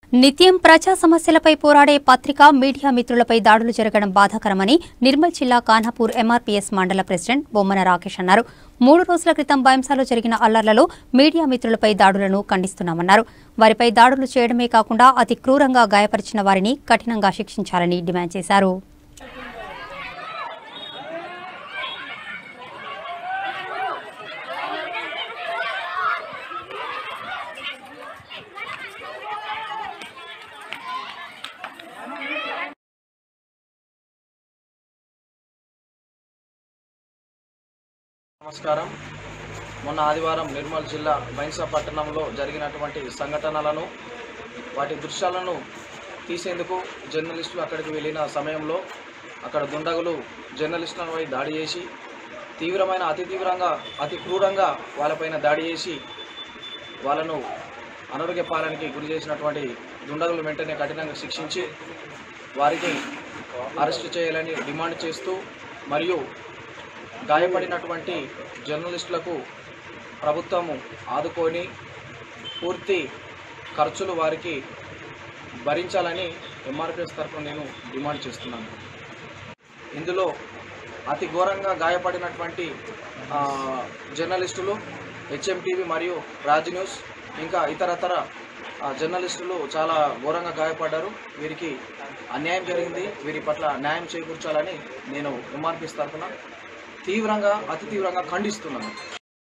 నిత్యం ప్రజా సమస్యలపై పోరాడే పత్రిక మీడియా మిత్రులపై దాడులు జరగడం బాధాకరమని నిర్మల్ జిల్లా కాన్హపూర్ ఎంఆర్పీఎస్ మండల ప్రెసిడెంట్ బొమ్మన రాకేష్ అన్నారు మూడు రోజుల క్రితం బైంసాలో జరిగిన అల్లర్లలో మీడియా మిత్రులపై దాడులను ఖండిస్తున్నామన్నారు వారిపై దాడులు చేయడమే కాకుండా అతి క్రూరంగా గాయపరిచిన వారిని కఠినంగా శిక్షించాలని డిమాండ్ చేశారు నమస్కారం మొన్న ఆదివారం నిర్మల్ జిల్లా బైన్సా పట్టణంలో జరిగినటువంటి సంఘటనలను వాటి దృశ్యాలను తీసేందుకు జర్నలిస్టులు అక్కడికి వెళ్ళిన సమయంలో అక్కడ దుండగులు జర్నలిస్టులపై దాడి చేసి తీవ్రమైన అతి తీవ్రంగా అతి క్రూరంగా వాళ్ళపైన దాడి చేసి వాళ్ళను అనారోగ్య పాలనకి గురి చేసినటువంటి దుండగులు వెంటనే కఠినంగా శిక్షించి వారికి అరెస్టు చేయాలని డిమాండ్ చేస్తూ మరియు గాయపడినటువంటి జర్నలిస్టులకు ప్రభుత్వము ఆదుకొని పూర్తి ఖర్చులు వారికి భరించాలని ఎంఆర్పిఎస్ తరఫున నేను డిమాండ్ చేస్తున్నాను ఇందులో అతి ఘోరంగా గాయపడినటువంటి ఆ, జర్నలిస్టులు హెచ్ఎంటీవీ మరియు రాజ్ న్యూస్ ఇంకా ఇతరతర ఆ, జర్నలిస్టులు చాలా ఘోరంగా గాయపడ్డారు వీరికి అన్యాయం జరిగింది వీరి పట్ల న్యాయం చేకూర్చాలని నేను ఎంఆర్పిఎస్ తరఫున తీవ్రంగా అతి తీవ్రంగా ఖండిస్తున్నాను